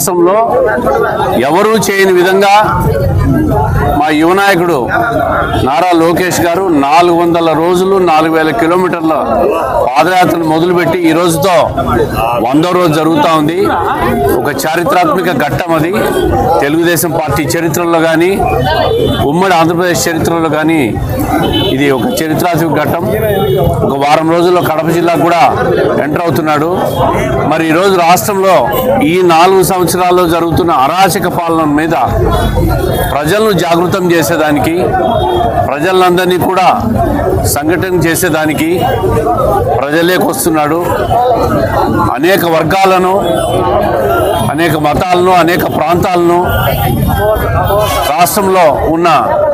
రాష్ట్రంలో ఎవరూ చేయని విధంగా మా యువ నాయకుడు నారా లోకేష్ గారు నాలుగు వందల రోజులు నాలుగు వేల కిలోమీటర్ల పాదయాత్రను మొదలుపెట్టి ఈ రోజుతో వందో రోజు జరుగుతూ ఉంది ఒక చారిత్రాత్మక ఘట్టం అది తెలుగుదేశం పార్టీ చరిత్రలో కానీ ఉమ్మడి ఆంధ్రప్రదేశ్ చరిత్రలో కానీ ఇది ఒక చరిత్రాత్మక ఘట్టం ఒక వారం రోజుల్లో కడప జిల్లా కూడా ఎంటర్ అవుతున్నాడు మరి ఈరోజు రాష్ట్రంలో ఈ నాలుగు సంవత్సరాల్లో జరుగుతున్న అరాచక పాలన మీద ప్రజలను జాగృతం చేసేదానికి ప్రజలందరినీ కూడా సంఘటన చేసేదానికి ప్రజలేకి వస్తున్నాడు అనేక వర్గాలను అనేక మతాలను అనేక ప్రాంతాలను రాష్ట్రంలో ఉన్న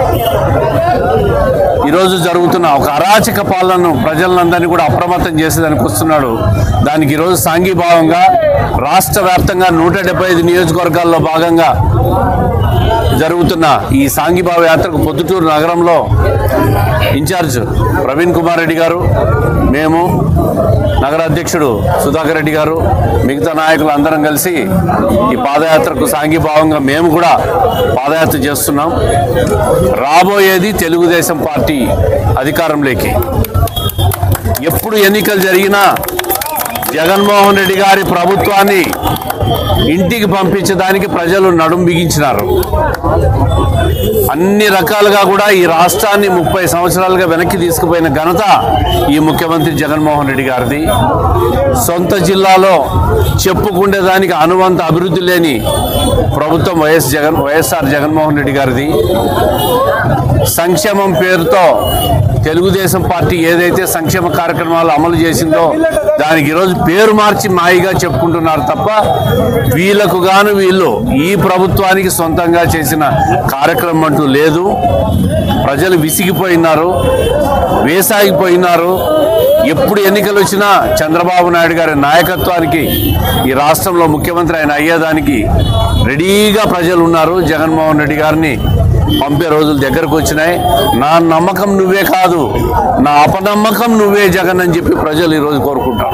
ఈరోజు జరుగుతున్న ఒక అరాచక పాలనను ప్రజలందరినీ కూడా అప్రమత్తం చేసేదానికి వస్తున్నాడు దానికి ఈరోజు సాంఘీభావంగా రాష్ట్ర వ్యాప్తంగా నూట డెబ్బై ఐదు నియోజకవర్గాల్లో భాగంగా జరుగుతున్న ఈ సాంఘీభావ యాత్రకు పొద్దుటూరు నగరంలో ఇన్ఛార్జ్ ప్రవీణ్ కుమార్ రెడ్డి గారు మేము నగర అధ్యక్షుడు సుధాకర్ రెడ్డి గారు మిగతా నాయకులు అందరం కలిసి ఈ పాదయాత్రకు సాంఘీభావంగా మేము కూడా పాదయాత్ర చేస్తున్నాం రాబోయేది తెలుగుదేశం పార్టీ అధికారంలోకి ఎప్పుడు ఎన్నికలు జరిగినా జగన్మోహన్ రెడ్డి గారి ప్రభుత్వాన్ని ఇంటికి పంపించడానికి ప్రజలు నడుం బిగించినారు అన్ని రకాలుగా కూడా ఈ రాష్ట్రాన్ని ముప్పై సంవత్సరాలుగా వెనక్కి తీసుకుపోయిన ఘనత ఈ ముఖ్యమంత్రి జగన్మోహన్ రెడ్డి గారిది సొంత జిల్లాలో చెప్పుకుండేదానికి అనువంత అభివృద్ధి లేని ప్రభుత్వం వైఎస్ జగన్ వైఎస్ఆర్ జగన్మోహన్ రెడ్డి గారిది సంక్షేమం పేరుతో తెలుగుదేశం పార్టీ ఏదైతే సంక్షేమ కార్యక్రమాలు అమలు చేసిందో దానికి ఈరోజు పేరు మార్చి మాయిగా చెప్పుకుంటున్నారు తప్ప వీళ్ళకు గాను వీళ్ళు ఈ ప్రభుత్వానికి సొంతంగా చేసిన కార్యక్రమం అంటూ లేదు ప్రజలు విసిగిపోయినారు వేసాగిపోయినారు ఎప్పుడు ఎన్నికలు వచ్చినా చంద్రబాబు నాయుడు గారి నాయకత్వానికి ఈ రాష్ట్రంలో ముఖ్యమంత్రి ఆయన అయ్యేదానికి రెడీగా ప్రజలు ఉన్నారు జగన్మోహన్ రెడ్డి గారిని పంపే రోజులు దగ్గరకు వచ్చినాయి నా నమ్మకం నువ్వే కాదు నా అపనమ్మకం నువ్వే జగన్ అని చెప్పి ప్రజలు ఈరోజు కోరుకుంటారు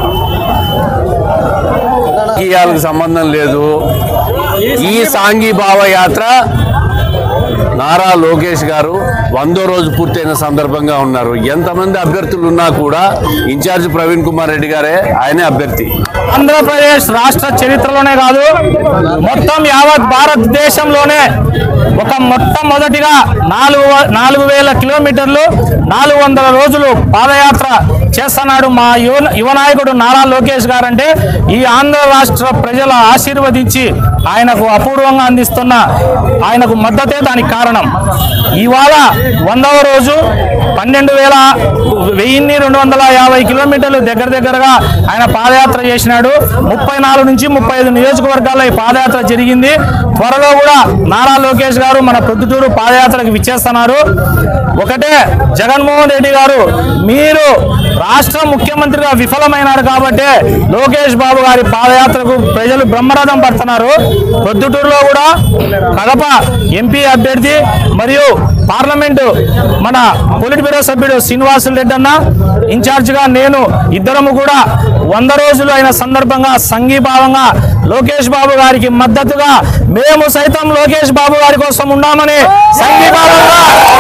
రాజకీయాలకు సంబంధం లేదు ఈ సాంఘీభావ యాత్ర నారా లోకేష్ గారు వందో రోజు పూర్తయిన సందర్భంగా ఉన్నారు ఎంతమంది అభ్యర్థులు ఉన్నా కూడా ఇన్ఛార్జ్ ప్రవీణ్ కుమార్ రెడ్డి గారే ఆయనే అభ్యర్థి ఆంధ్రప్రదేశ్ రాష్ట్ర చరిత్రలోనే కాదు మొత్తం యావత్ భారతదేశంలోనే ఒక మొట్టమొదటిగా నాలుగు వ- నాలుగు వేల కిలోమీటర్లు నాలుగు వందల రోజులు పాదయాత్ర చేస్తున్నాడు మా యువ యువ నాయకుడు నారా లోకేష్ గారు అంటే ఈ ఆంధ్ర రాష్ట్ర ప్రజల ఆశీర్వదించి ఆయనకు అపూర్వంగా అందిస్తున్న ఆయనకు మద్దతే దానికి కారణం ఇవాళ వందవ రోజు పన్నెండు వేల వెయ్యిన్ని రెండు వందల యాభై కిలోమీటర్లు దగ్గర దగ్గరగా ఆయన పాదయాత్ర చేసినాడు ముప్పై నాలుగు నుంచి ముప్పై ఐదు నియోజకవర్గాల్లో ఈ పాదయాత్ర జరిగింది త్వరలో కూడా నారా లోకేష్ గారు మన ప్రొద్దుటూరు పాదయాత్రకు విచ్చేస్తున్నారు ఒకటే జగన్మోహన్ రెడ్డి గారు మీరు రాష్ట్ర ముఖ్యమంత్రిగా విఫలమైనారు కాబట్టి లోకేష్ బాబు గారి పాదయాత్రకు ప్రజలు బ్రహ్మరథం పడుతున్నారు ప్రొద్దుటూరులో కూడా కడప ఎంపీ అభ్యర్థి మరియు పార్లమెంటు మన పొలిట్ బ్యూరో సభ్యుడు శ్రీనివాసులు రెడ్డి అన్న ఇన్ఛార్జ్ గా నేను ఇద్దరము కూడా వంద రోజులు అయిన సందర్భంగా సంఘీభావంగా లోకేష్ బాబు గారికి మద్దతుగా మేము సైతం లోకేష్ బాబు గారి కోసం ఉన్నామని సంఘీభావంగా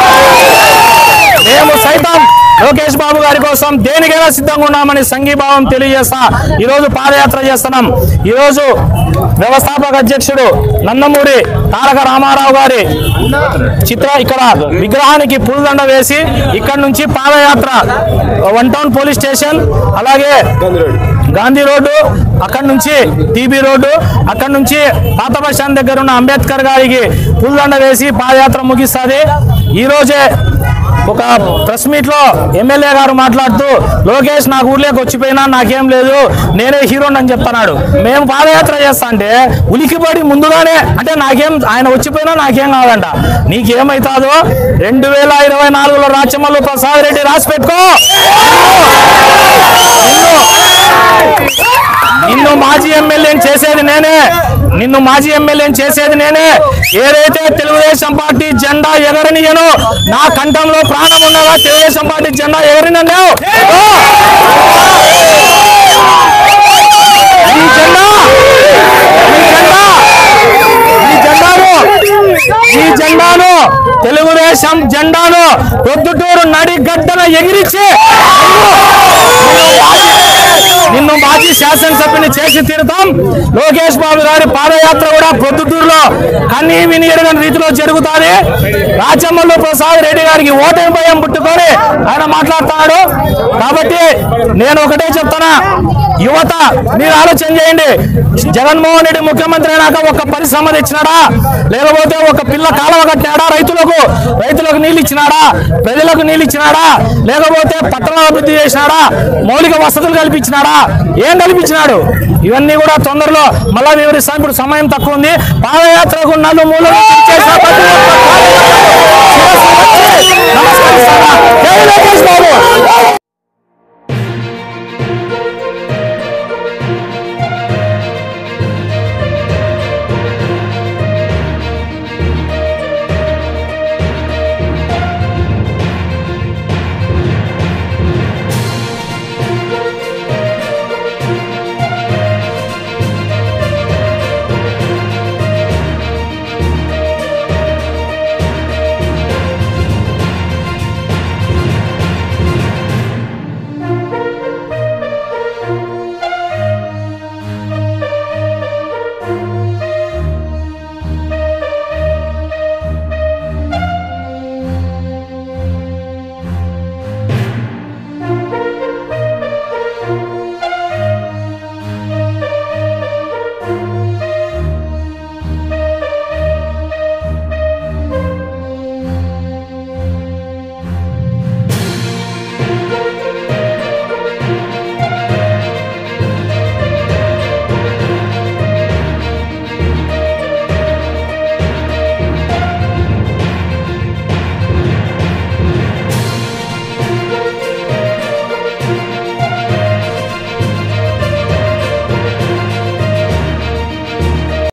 మేము సైతం లోకేష్ బాబు గారి కోసం దేనికైనా సిద్ధంగా ఉన్నామని సంఘీభావం తెలియజేస్తా ఈ రోజు పాదయాత్ర చేస్తున్నాం ఈ రోజు వ్యవస్థాపక అధ్యక్షుడు నందమూరి తారక రామారావు గారి చిత్ర ఇక్కడ విగ్రహానికి పూలదండ వేసి ఇక్కడ నుంచి పాదయాత్ర వన్ టౌన్ పోలీస్ స్టేషన్ అలాగే గాంధీ రోడ్డు అక్కడ నుంచి టీబీ రోడ్డు అక్కడ నుంచి పాత బస్ స్టాండ్ దగ్గర ఉన్న అంబేద్కర్ గారికి పూలదండ వేసి పాదయాత్ర ముగిస్తుంది ఈ రోజే ఒక ప్రెస్ మీట్ లో ఎమ్మెల్యే గారు మాట్లాడుతూ లోకేష్ నాకు ఊర్లోకి వచ్చిపోయినా నాకేం లేదు నేనే హీరోని అని చెప్తున్నాడు మేము పాదయాత్ర చేస్తా అంటే ఉలికిపడి ముందుగానే అంటే నాకేం ఆయన వచ్చిపోయినా నాకేం కాదంట నీకేమైతాదో రెండు వేల ఇరవై నాలుగులో రాచమల్లు ప్రసాద్ రెడ్డి రాసి పెట్టుకో నిన్ను మాజీ ఎమ్మెల్యేని చేసేది నేనే నిన్ను మాజీ ఎమ్మెల్యేని చేసేది నేనే ఏదైతే తెలుగుదేశం పార్టీ జెండా ఎగరనియను నా కంఠంలో ప్రాణం ఉన్నదా తెలుగుదేశం పార్టీ జెండా ఎగరినన్నావు ఈ జెండా ఈ జెండా తెలుగుదేశం జెండాను పొద్దుటూరు నడిగడ్డన ఎగిరించి నిన్ను మాజీ శాసనసభ్యుని చేసి తీరుతాం లోకేష్ బాబు గారి పాదయాత్ర కూడా పొద్దుటూరులో కన్నీ విని ఎరగని రీతిలో జరుగుతుంది రాచమల్లు ప్రసాద్ రెడ్డి గారికి ఓటమి భయం పుట్టుకొని ఆయన మాట్లాడుతున్నాడు కాబట్టి నేను ఒకటే చెప్తున్నా యువత మీరు ఆలోచన చేయండి జగన్మోహన్ రెడ్డి ముఖ్యమంత్రి అయినాక ఒక పరిశ్రమ తెచ్చినాడా లేకపోతే ఒక పిల్ల కాలువ కట్టినాడా రైతులకు రైతులకు నీళ్ళు ఇచ్చినాడా ప్రజలకు నీళ్ళు ఇచ్చినాడా లేకపోతే పట్టణ అభివృద్ధి చేసినాడా మౌలిక వసతులు కల్పించినాడా ఏం కల్పించినాడు ఇవన్నీ కూడా తొందరలో మళ్ళా వివరిస్తాం ఇప్పుడు సమయం తక్కువ ఉంది పాదయాత్రకు నలుమూల నమస్కరిస్తారా జై లోకేష్ బాబు